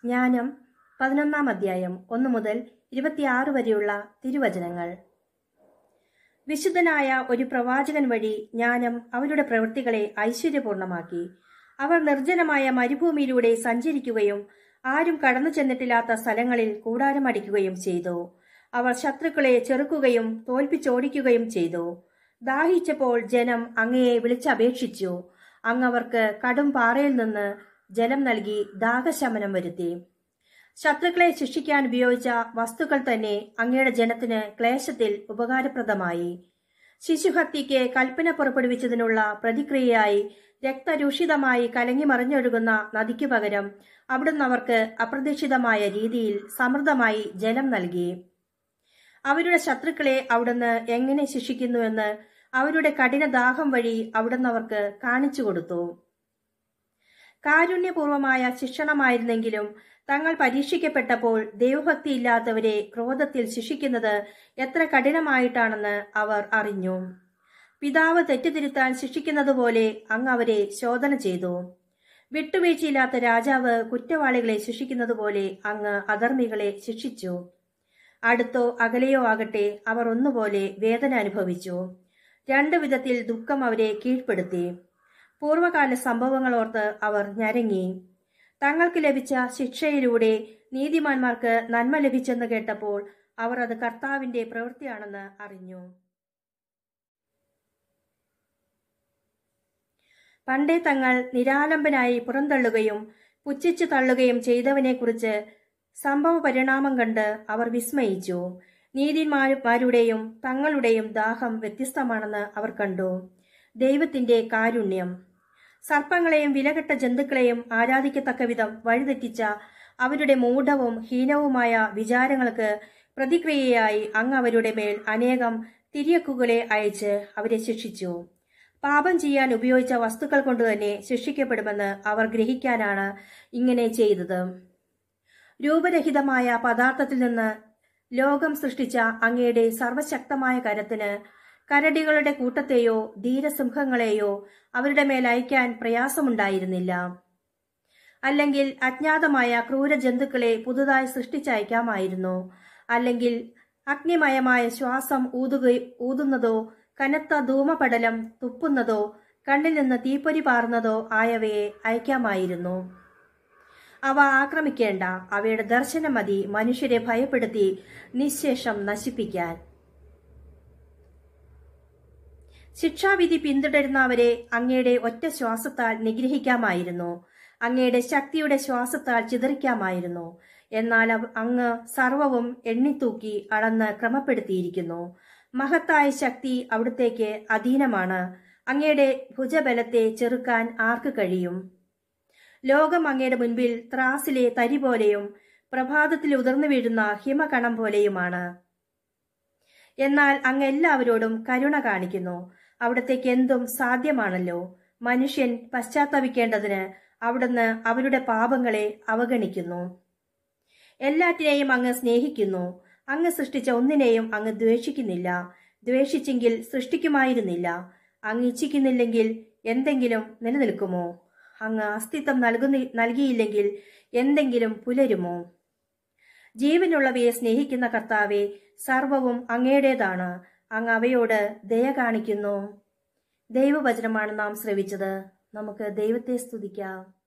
ജ്ഞാനം പതിനൊന്നാം അധ്യായം ഒന്ന് മുതൽ ഇരുപത്തിയാറ് വരെയുള്ള തിരുവചനങ്ങൾ വിശുദ്ധനായ ഒരു പ്രവാചകൻ വഴി ജ്ഞാനം അവരുടെ പ്രവൃത്തികളെ ഐശ്വര്യപൂർണമാക്കി അവർ നിർജ്ജനമായ മരുഭൂമിയിലൂടെ സഞ്ചരിക്കുകയും ആരും കടന്നു ചെന്നിട്ടില്ലാത്ത സ്ഥലങ്ങളിൽ കൂടാരമടിക്കുകയും ചെയ്തു അവർ ശത്രുക്കളെ ചെറുക്കുകയും തോൽപ്പിച്ചോടിക്കുകയും ചെയ്തു ദാഹിച്ചപ്പോൾ ജനം അങ്ങയെ വിളിച്ചപേക്ഷിച്ചു അങ്ങ് അവർക്ക് കടും പാറയിൽ നിന്ന് ജലം നൽകി ദാഹശമനം വരുത്തി ശത്രുക്കളെ ശിക്ഷിക്കാൻ ഉപയോഗിച്ച വസ്തുക്കൾ തന്നെ അങ്ങയുടെ ജനത്തിന് ക്ലേശത്തിൽ ഉപകാരപ്രദമായി ശിശുഹത്യയ്ക്ക് കൽപ്പന പുറപ്പെടുവിച്ചതിനുള്ള പ്രതിക്രിയയായി രക്തരൂഷിതമായി കലങ്ങി മറിഞ്ഞൊഴുകുന്ന നദിക്കു പകരം അവിടുന്ന് അവർക്ക് അപ്രതീക്ഷിതമായ രീതിയിൽ സമൃദ്ധമായി ജലം നൽകി അവരുടെ ശത്രുക്കളെ അവിടുന്ന് എങ്ങനെ ശിക്ഷിക്കുന്നുവെന്ന് അവരുടെ കഠിനദാഹം വഴി അവിടുന്ന് അവർക്ക് കാണിച്ചു കൊടുത്തു കാരുണ്യപൂർവമായ ശിക്ഷണമായിരുന്നെങ്കിലും തങ്ങൾ പരീക്ഷിക്കപ്പെട്ടപ്പോൾ ദൈവഭക്തിയില്ലാത്തവരെ ക്രോധത്തിൽ ശിക്ഷിക്കുന്നത് എത്ര കഠിനമായിട്ടാണെന്ന് അവർ അറിഞ്ഞു പിതാവ് തെറ്റുതിരുത്താൻ ശിക്ഷിക്കുന്നത് പോലെ അങ്ങ് അവരെ ശോധന ചെയ്തു വിട്ടുവീഴ്ചയില്ലാത്ത രാജാവ് കുറ്റവാളികളെ ശിക്ഷിക്കുന്നത് പോലെ അങ്ങ് അധർമ്മികളെ ശിക്ഷിച്ചു അടുത്തോ അകലെയോ ആകട്ടെ അവർ ഒന്നുപോലെ വേദന അനുഭവിച്ചു രണ്ടു വിധത്തിൽ ദുഃഖം അവരെ കീഴ്പ്പെടുത്തി പൂർവകാല സംഭവങ്ങളോർത്ത് അവർ ഞരങ്ങി തങ്ങൾക്ക് ലഭിച്ച ശിക്ഷയിലൂടെ നീതിമാന്മാർക്ക് നന്മ ലഭിച്ചെന്ന് കേട്ടപ്പോൾ അവർ അത് കർത്താവിന്റെ പ്രവൃത്തിയാണെന്ന് അറിഞ്ഞു പണ്ടേ തങ്ങൾ നിരാലംബനായി പുറന്തള്ളുകയും പുച്ഛിച്ചു തള്ളുകയും ചെയ്തവനെക്കുറിച്ച് സംഭവ പരിണാമം കണ്ട് അവർ വിസ്മയിച്ചു നീതിമാരുടെയും തങ്ങളുടെയും ദാഹം വ്യത്യസ്തമാണെന്ന് അവർ കണ്ടു ദൈവത്തിന്റെ കാരുണ്യം സർപ്പങ്ങളെയും വിലകെട്ട ജന്തുക്കളെയും ആരാധിക്കത്തക്ക വിധം വഴിതെറ്റിച്ച അവരുടെ മൂഢവും ഹീനവുമായ വിചാരങ്ങൾക്ക് പ്രതിക്രിയയായി അങ്ങ് അവരുടെ മേൽ അനേകം തിരിയക്കുകളെ അയച്ച് അവരെ ശിക്ഷിച്ചു പാപം ചെയ്യാൻ ഉപയോഗിച്ച വസ്തുക്കൾ കൊണ്ട് തന്നെ ശിക്ഷിക്കപ്പെടുമെന്ന് അവർ ഗ്രഹിക്കാനാണ് ഇങ്ങനെ ചെയ്തത് രൂപരഹിതമായ പദാർത്ഥത്തിൽ നിന്ന് ലോകം സൃഷ്ടിച്ച അങ്ങയുടെ സർവശക്തമായ കരത്തിന് കരടികളുടെ കൂട്ടത്തെയോ ധീരസിംഹങ്ങളെയോ അവരുടെ മേൽ അയക്കാൻ പ്രയാസമുണ്ടായിരുന്നില്ല അല്ലെങ്കിൽ അജ്ഞാതമായ ക്രൂരജന്തുക്കളെ പുതുതായി സൃഷ്ടിച്ചയക്കാമായിരുന്നു അല്ലെങ്കിൽ അഗ്നിമയമായ ശ്വാസം ഊതുക ഊതുന്നതോ കനത്ത ധൂമപടലം തുപ്പുന്നതോ കണ്ണിൽ നിന്ന് തീപ്പൊരി പാറുന്നതോ ആയവയെ അയക്കാമായിരുന്നു അവ ആക്രമിക്കേണ്ട അവയുടെ ദർശനം മതി മനുഷ്യരെ ഭയപ്പെടുത്തി നിശേഷം നശിപ്പിക്കാൻ ശിക്ഷാവിധി പിന്തുടരുന്നവരെ അങ്ങയുടെ ഒറ്റ ശ്വാസത്താൽ നിഗ്രഹിക്കാമായിരുന്നു അങ്ങയുടെ ശക്തിയുടെ ശ്വാസത്താൽ ചിതറിക്കാമായിരുന്നു എന്നാൽ അങ്ങ് സർവവും എണ്ണിത്തൂക്കി അളന്ന് ക്രമപ്പെടുത്തിയിരിക്കുന്നു മഹത്തായ ശക്തി അവിടുത്തേക്ക് അധീനമാണ് അങ്ങയുടെ ഭുജബലത്തെ ചെറുക്കാൻ ആർക്ക് കഴിയും ലോകം അങ്ങയുടെ മുൻപിൽ ത്രാസിലെ തരി പോലെയും പ്രഭാതത്തിൽ ഉതിർന്നു വീഴുന്ന ഹിമകണം പോലെയുമാണ് എന്നാൽ അങ്ങ് എല്ലാവരോടും കരുണ കാണിക്കുന്നു അവിടത്തേക്ക് എന്തും സാധ്യമാണല്ലോ മനുഷ്യൻ പശ്ചാത്തപിക്കേണ്ടതിന് അവിടുന്ന് അവരുടെ പാപങ്ങളെ അവഗണിക്കുന്നു എല്ലാറ്റിനെയും അങ്ങ് സ്നേഹിക്കുന്നു അങ്ങ് സൃഷ്ടിച്ച ഒന്നിനെയും അങ്ങ് ദ്വേഷിക്കുന്നില്ല ദ്വേഷിച്ചെങ്കിൽ സൃഷ്ടിക്കുമായിരുന്നില്ല അങ്ങ് ഇച്ഛിക്കുന്നില്ലെങ്കിൽ എന്തെങ്കിലും നിലനിൽക്കുമോ അങ്ങ് അസ്തിത്വം നൽകുന്ന നൽകിയില്ലെങ്കിൽ എന്തെങ്കിലും പുലരുമോ ജീവനുള്ളവയെ സ്നേഹിക്കുന്ന കർത്താവെ സർവവും അങ്ങയുടേതാണ് അങ്ങ് അവയോട് ദയ കാണിക്കുന്നു ദൈവവചനമാണ് നാം ശ്രവിച്ചത് നമുക്ക് ദൈവത്തെ സ്തുതിക്കാം